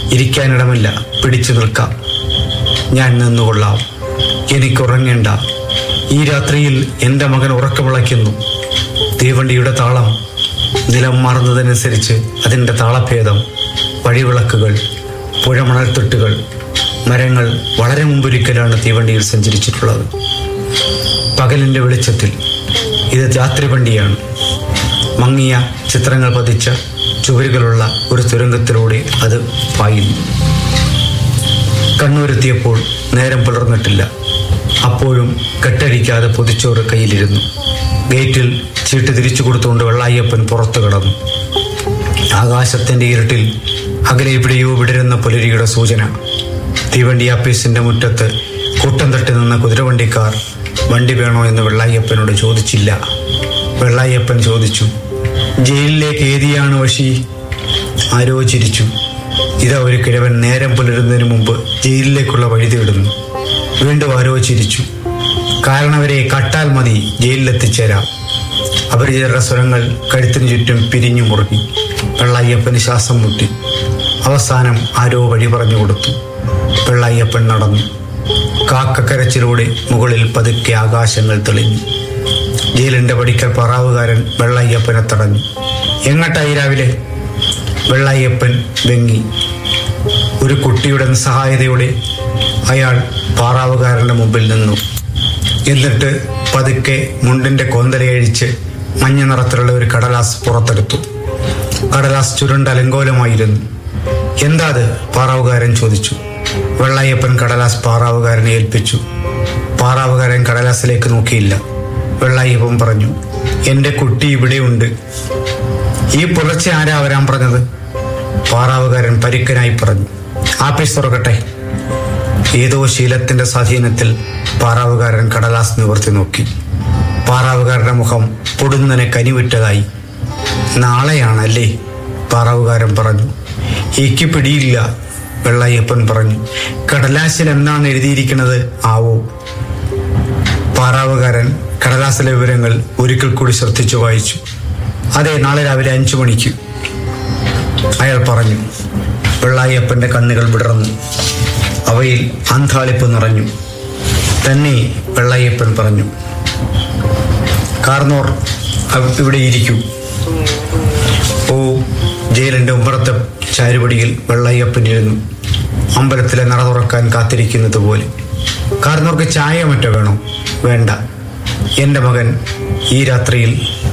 ഇരിക്കാനിടമില്ല പിടിച്ചു നിൽക്കാം ഞാൻ നിന്നുകൊള്ളാം എനിക്കുറങ്ങേണ്ട ഈ രാത്രിയിൽ എൻ്റെ മകൻ ഉറക്കമിളയ്ക്കുന്നു തീവണ്ടിയുടെ താളം നിലം മാറുന്നതനുസരിച്ച് അതിൻ്റെ താളഭേദം വഴിവിളക്കുകൾ പുഴമണൽത്തൊട്ടുകൾ മരങ്ങൾ വളരെ മുമ്പൊരിക്കലാണ് തീവണ്ടിയിൽ സഞ്ചരിച്ചിട്ടുള്ളത് പകലിൻ്റെ വെളിച്ചത്തിൽ ഇത് രാത്രി വണ്ടിയാണ് മങ്ങിയ ചിത്രങ്ങൾ പതിച്ച ചുവരുകളുള്ള ഒരു തുരങ്കത്തിലൂടെ അത് പായുന്നു കണ്ണൂരെത്തിയപ്പോൾ നേരം പുലർന്നിട്ടില്ല അപ്പോഴും കെട്ടടിക്കാതെ പൊതിച്ചോറ് കയ്യിലിരുന്നു ഗേറ്റിൽ ചീട്ട് തിരിച്ചു കൊടുത്തുകൊണ്ട് വെള്ളായ്യപ്പൻ പുറത്തു കിടന്നു ആകാശത്തിന്റെ ഇരുട്ടിൽ അകലെ എവിടെയോ വിടരുന്ന പുലരിയുടെ സൂചന തീവണ്ടി ആപ്പീസിന്റെ മുറ്റത്ത് കൂട്ടം തട്ടി നിന്ന കുതിരവണ്ടിക്കാർ വണ്ടി വേണോ എന്ന് വെള്ളായ്യപ്പനോട് ചോദിച്ചില്ല വെള്ളായ്യപ്പൻ ചോദിച്ചു ജയിലിലേക്ക് ഏതിയാണ് വശി ആരോ ചിരിച്ചു ഇതാ ഒരു കിഴവൻ നേരം പുലരുന്നതിന് മുമ്പ് ജയിലിലേക്കുള്ള വഴി തേടുന്നു വീണ്ടും ആരോ ചിരിച്ചു കാരണവരെ കട്ടാൽ മതി ജയിലിലെത്തിച്ചേരാം അപരിചിതരുടെ സ്വരങ്ങൾ കഴുത്തിന് ചുറ്റും പിരിഞ്ഞു മുറുകി വെള്ളായ്യപ്പന് ശ്വാസം മുട്ടി അവസാനം ആരോ വഴി പറഞ്ഞു കൊടുത്തു വെള്ളായ്യപ്പൻ നടന്നു കാക്കക്കരച്ചിലൂടെ മുകളിൽ പതുക്കെ ആകാശങ്ങൾ തെളിഞ്ഞു ജയിലിന്റെ പടിക്കൽ പറാവുകാരൻ വെള്ളായ്യപ്പനെ തടഞ്ഞു എങ്ങട്ടായി രാവിലെ വെള്ളായ്യപ്പൻ വെങ്ങി ഒരു കുട്ടിയുടെ നിസ്സഹായതയോടെ അയാൾ പാറാവുകാരന്റെ മുമ്പിൽ നിന്നു എന്നിട്ട് പതുക്കെ മുണ്ടിന്റെ കോന്തലയഴിച്ച് മഞ്ഞ നിറത്തിലുള്ള ഒരു കടലാസ് പുറത്തെടുത്തു കടലാസ് ചുരുണ്ട അലങ്കോലമായിരുന്നു എന്താ അത് പാറാവുകാരൻ ചോദിച്ചു വെള്ളായ്യപ്പൻ കടലാസ് പാറാവുകാരനെ ഏൽപ്പിച്ചു പാറാവുകാരൻ കടലാസിലേക്ക് നോക്കിയില്ല വെള്ളായ്യപ്പൻ പറഞ്ഞു എന്റെ കുട്ടി ഇവിടെയുണ്ട് ഈ പുലർച്ചെ ആരാ വരാൻ പറഞ്ഞത് പാറാവുകാരൻ പരുക്കനായി പറഞ്ഞു ആപ്പീസ് തുറക്കട്ടെ ഏതോ ശീലത്തിന്റെ സ്വാധീനത്തിൽ പാറാവുകാരൻ കടലാസ് നിവർത്തി നോക്കി പാറാവുകാരന്റെ മുഖം പൊടുന്നനെ കനിവിട്ടതായി നാളെയാണല്ലേ പാറാവുകാരൻ പറഞ്ഞു എനിക്ക് പിടിയില്ല വെള്ളയ്യപ്പൻ പറഞ്ഞു കടലാസിൽ എന്നാണ് എഴുതിയിരിക്കുന്നത് ആവോ പാറാവുകാരൻ കടലാസിലെ വിവരങ്ങൾ ഒരിക്കൽ കൂടി ശ്രദ്ധിച്ചു വായിച്ചു അതെ നാളെ രാവിലെ അഞ്ചു മണിക്ക് അയാൾ പറഞ്ഞു വെള്ളായപ്പന്റെ കണ്ണുകൾ വിടർന്നു അവയിൽ അന്താളിപ്പ് നിറഞ്ഞു തന്നെ വെള്ളായപ്പൻ പറഞ്ഞു കാർന്നോർ അവ- ഇവിടെ ഇരിക്കൂ ഓ ജയിലിന്റെ ഉമ്മറത്തെ ചാരുപടിയിൽ വെള്ളയ്യപ്പൻ ഇരുന്നു അമ്പലത്തിലെ നട തുറക്കാൻ കാത്തിരിക്കുന്നത് പോലെ കാർന്നോർക്ക് ചായ മറ്റോ വേണോ വേണ്ട എൻ്റെ മകൻ ഈ രാത്രിയിൽ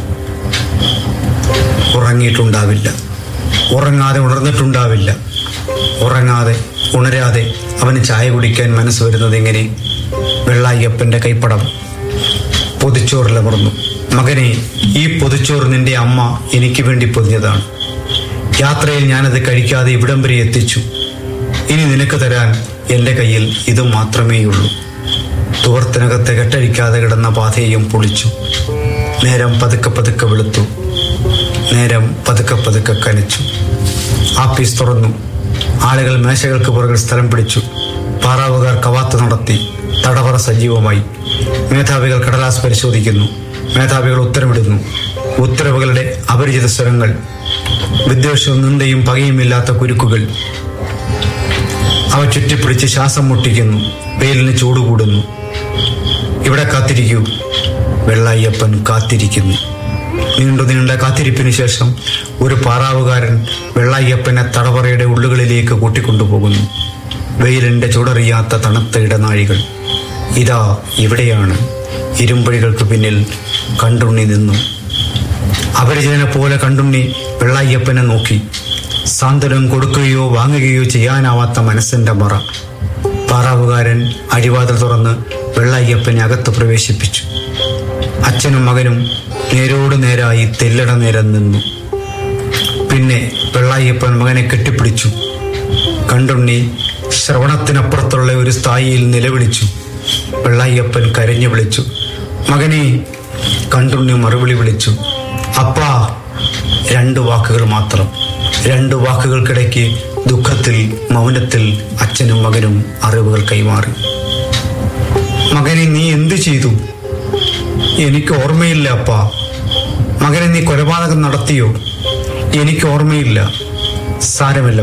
ഉറങ്ങിയിട്ടുണ്ടാവില്ല ഉറങ്ങാതെ ഉണർന്നിട്ടുണ്ടാവില്ല ഉറങ്ങാതെ ഉണരാതെ അവന് ചായ കുടിക്കാൻ മനസ്സ് വരുന്നത് എങ്ങനെ വെള്ളായ്യപ്പന്റെ കൈപ്പടം പൊതിച്ചോറിലമർന്നു മകനെ ഈ പൊതിച്ചോറ് നിന്റെ അമ്മ എനിക്ക് വേണ്ടി പൊതിഞ്ഞതാണ് യാത്രയിൽ ഞാനത് കഴിക്കാതെ ഇവിടം വരെ എത്തിച്ചു ഇനി നിനക്ക് തരാൻ എൻ്റെ കയ്യിൽ ഇത് മാത്രമേയുള്ളൂ തുവർത്തിനകത്ത് കെട്ടഴിക്കാതെ കിടന്ന പാതയും പൊളിച്ചു നേരം പതുക്കെ പതുക്കെ വെളുത്തു നേരം പതുക്കെ പതുക്കെ കനച്ചു ആപ്പീസ് തുറന്നു ആളുകൾ മേശകൾക്ക് പുറകിൽ സ്ഥലം പിടിച്ചു പാറാവുകാർ കവാത്ത് നടത്തി തടവറ സജീവമായി മേധാവികൾ കടലാസ് പരിശോധിക്കുന്നു മേധാവികൾ ഉത്തരവിടുന്നു ഉത്തരവുകളുടെ അപരിചിത സ്വരങ്ങൾ വിദ്വേഷവും നിന്ദയും പകയുമില്ലാത്ത കുരുക്കുകൾ അവ ചുറ്റിപ്പിടിച്ച് ശ്വാസം മുട്ടിക്കുന്നു വെയിലിന് ചൂട് കൂടുന്നു ഇവിടെ കാത്തിരിക്കൂ വെള്ളായ്യപ്പൻ കാത്തിരിക്കുന്നു നീണ്ടു നീണ്ട കാത്തിരിപ്പിന് ശേഷം ഒരു പാറാവുകാരൻ വെള്ളായ്യപ്പനെ തടവറയുടെ ഉള്ളുകളിലേക്ക് കൂട്ടിക്കൊണ്ടുപോകുന്നു വെയിലിന്റെ ചൂടറിയാത്ത തണുത്ത ഇടനാഴികൾ ഇതാ ഇവിടെയാണ് ഇരുമ്പഴികൾക്ക് പിന്നിൽ കണ്ടുണ്ണി നിന്നു അപരിചിതനെ പോലെ കണ്ടുണ്ണി വെള്ളായ്യപ്പനെ നോക്കി സാന്ത്വനം കൊടുക്കുകയോ വാങ്ങുകയോ ചെയ്യാനാവാത്ത മനസ്സിന്റെ മറ പാറാവുകാരൻ അഴിവാതിൽ തുറന്ന് വെള്ളായ്യപ്പനെ അകത്ത് പ്രവേശിപ്പിച്ചു അച്ഛനും മകനും നേരോട് നേരായി തെല്ലട നേരം നിന്നു പിന്നെ വെള്ളായ്യപ്പൻ മകനെ കെട്ടിപ്പിടിച്ചു കണ്ടുണ്ണി ശ്രവണത്തിനപ്പുറത്തുള്ള ഒരു സ്ഥായിയിൽ നിലവിളിച്ചു വെള്ളായ്യപ്പൻ കരഞ്ഞു വിളിച്ചു മകനെ കണ്ടുണ്ണി മറുവിളി വിളിച്ചു അപ്പാ രണ്ട് വാക്കുകൾ മാത്രം രണ്ട് വാക്കുകൾക്കിടയ്ക്ക് ദുഃഖത്തിൽ മൗനത്തിൽ അച്ഛനും മകനും അറിവുകൾ കൈമാറി മകനെ നീ എന്തു ചെയ്തു എനിക്ക് ഓർമ്മയില്ല അപ്പാ മകനെ നീ കൊലപാതകം നടത്തിയോ എനിക്ക് ഓർമ്മയില്ല സാരമില്ല